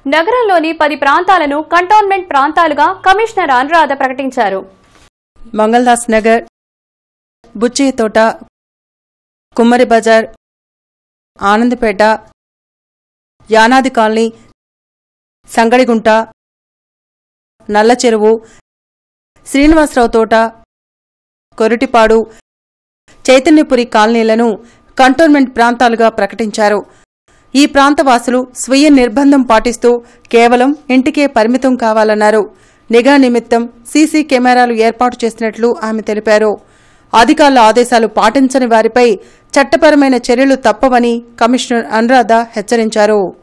నగరంలోని పది ప్రాంతాలను కంటోన్మెంట్ ప్రాంతాలుగా కమిషనర్ అనురాధ ప్రకటించారు మంగళదాస్ నగర్ బుచ్చయ్య తోట కుమ్మరి బజార్ ఆనందపేట యానాది కాలనీ సంగడిగుంట నల్ల చెరువు శ్రీనివాసరావు తోట కొరిటిపాడు చైతన్యపురి కాలనీలను కంటోన్మెంట్ ప్రాంతాలుగా ప్రకటించారు ఈ ప్రాంతవాసులు స్వీయ నిర్బంధం పాటిస్తూ కేవలం ఇంటికే పరిమితం కావాలన్నారు నిఘా నిమిత్తం సీసీ కెమెరాలు ఏర్పాటు చేసినట్లు ఆమె తెలిపారు అధికారుల ఆదేశాలు పాటించని వారిపై చట్టపరమైన చర్యలు తప్పవని కమిషనర్ అనురాధ హెచ్చరించారు